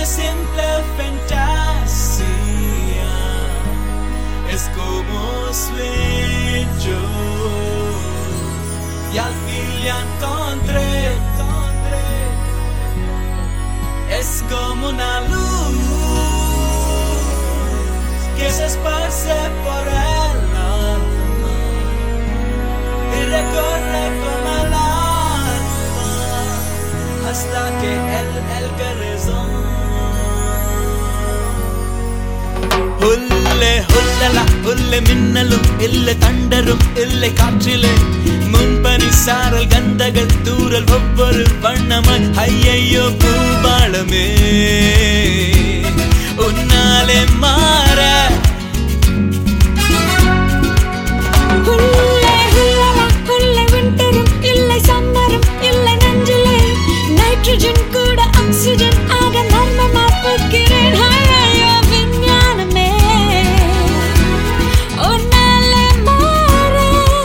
una simple fantasía. Es como sueño. Y al fin la encontré. Es como una luz que se esparce por el alma y recorre como el alma hasta que el, el corazón ഹുല്ലെ ഹുല്ലല ഹുല്ലെ മിന്നലും ഇല്ല തണ്ടരും ഇല്ല കാற்றிലെ മുൻപനി സാറൽ ഗന്ധകൾ തൂറൽ ഒவ்வொரு வண்ணமாய் ஐயையோ பூபாளமே உன்னாலே மாற உள்ளே உள்ளல உள்ளே விண்டரும் இல்லை சம்மரும் இல்லை நஞ்சிலே நைட்ரஜன் கூட ஆக்சிஜன் ஆக மர்மமா போக்கிறேன் ஐயோ விஞ்ஞானமே உன்னாலே மாற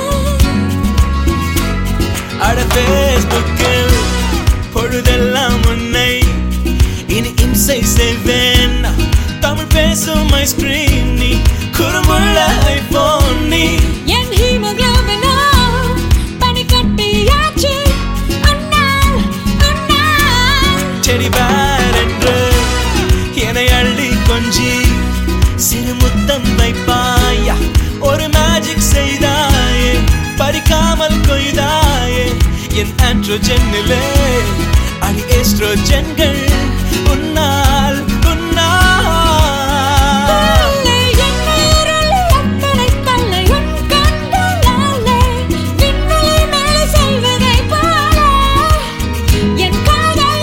அட ஃபேஸ்புக்கில் பொழுதெல்லாம் உன்னை இனி இம்சை செய்வேன் தமிழ் பேசும் ஐஸ்கிரீம் நீ குறுமுள்ள ஐபோன் நீ என் ஹீமோகுளோபினோ பனிக்கட்டியாச்சு உன்னால் உன்னால் செடி என்று என்னை அள்ளி கொஞ்சி சிறு முத்தம் வைப்பாயா ஒரு மேஜிக் செய்தாயே பறிக்காமல் கொய்தாயே என் ஆண்ட்ரோஜென்னிலே அடி எஸ்ட்ரோஜென்கள் உன்னால் உன்னால் உள்ளே என்னுயிரில் அத்தனை கல்லை உன் கண்களாலே விண்வெளி மேலே செல்வதைப் போல என் காதல்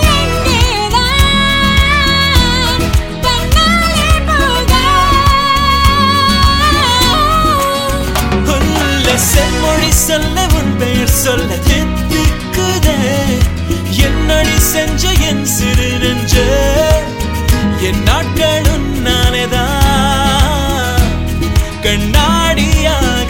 எங்கேதான் தன்னாலே போக உள்ள செம்மொழி சொல்ல உன் பெயர் சொல்ல தித்திக்குதே என்னடி செஞ்ச என் சிறு நெஞ்ச என் நாட்கள் உன்னாலேதான் கண்ணாடியாக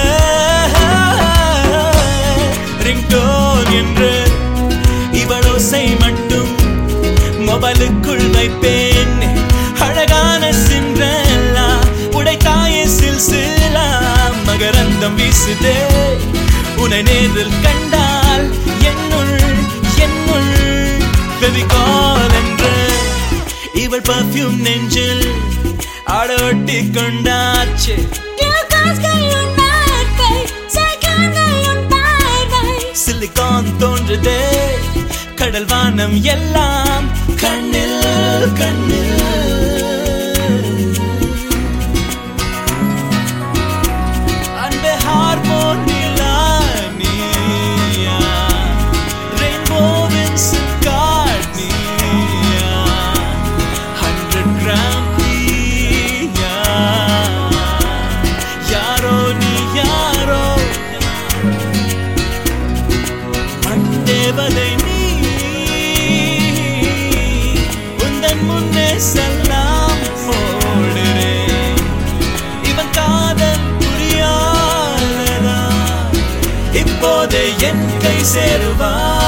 ரிங்டோன் என்று இவளோசை மட்டும் மொபைலுக்குள் வைப்பேன் அழகான சின்றல்லா உடைத்தாய சில்சிலா மகரந்தம் வீசுதே உனை நேரில் கண்டால் என்னுள் என்னுள் ஃபெவிகால் என்று இவள் பர்ஃப்யூம் நெஞ்சில் ஆடோட்டி கொண்டாச்சு கிளகாஸ்கள் உன் வார்த்தை சைக்கான்கள் உன் பார்வை சிலிகான் தோன்றுதே கடல் வானம் எல்லாம் கண்ணில் கண்ணில் அன்பே ஹார்மோனிலா நீயா ரெயின்போவின் சிக்கார்னியா ஹண்ட்ரட் கிராம் தீயா யாரோ நீ யாரோ மண்டேவதை நீ உந்தன் முன்னே செல்லாம் ஓடுறேன் இவன் காதல் புரியாததா இப்போதே என் கை சேருவா